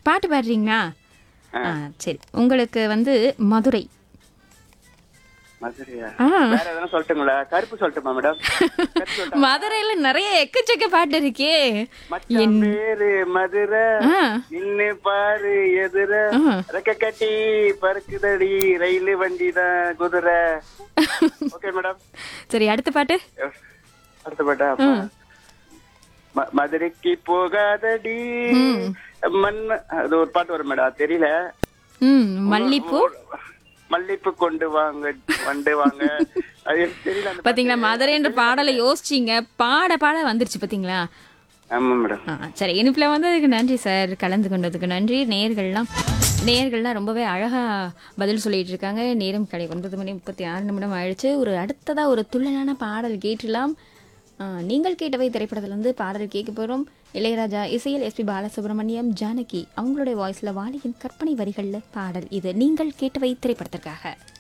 பாட்டு பாடுறீங்களா ஆ சரி உங்களுக்கு வந்து மதுரை மதுரையா ஆ வேற எதனா சொல்லட்டுங்களா கருப்பு சொல்லட்டுமா மேடம் கருப்பு சொல்லட்டா? மதுரையில நிறைய எக்கச்சக்க பாட்டு இருக்கே மச்சான் பேரு மதுரை ஆ நின்னு பாரு எதிர ஆ. ரெக்க கட்டி பறக்குதடி ரயில் வண்டி தான் குதிரை ஓகே மேடம் சரி அடுத்த பாட்டு அடுத்த பாட்டா அப்பா. ம- மதுரைக்கு போகாதடி மண் அது ஒரு பாட்டு வரும் மேடம் தெரியல ம் மல்லிப்பூ மல்லிப்பு கொண்டு வாங்க வண்டு வாங்க அது எனக்கு தெரியல அந்த பாத்தீங்களா மதுரைன்ற பாடலை யோசிச்சீங்க பாட பாட வந்துருச்சு பாத்தீங்களா ஆமா மேடம் ஆ சரி இனிப்பில் வந்ததுக்கு நன்றி சார் கலந்து கொண்டதுக்கு நன்றி நேர்கள்லாம் நேர்கள்லாம் ரொம்பவே அழகாக பதில் சொல்லிட்டு இருக்காங்க நேரம் கடை ஒன்பது மணி முப்பத்தி ஆறு நிமிடம் ஆயிடுச்சு ஒரு அடுத்ததாக ஒரு துள்ளலான பாடல் கேட்டுலாம் ஆ, நீங்கள் கேட்டவை திரைப்படத்துலேருந்து பாடல் கேட்க போகிறோம் இளையராஜா இசையில் எஸ்பி பாலசுப்ரமணியம் ஜானகி அவங்களுடைய வாய்ஸில் வாலியின் கற்பனை வரிகளில் பாடல் இது நீங்கள் கேட்டவை திரைப்படத்திற்காக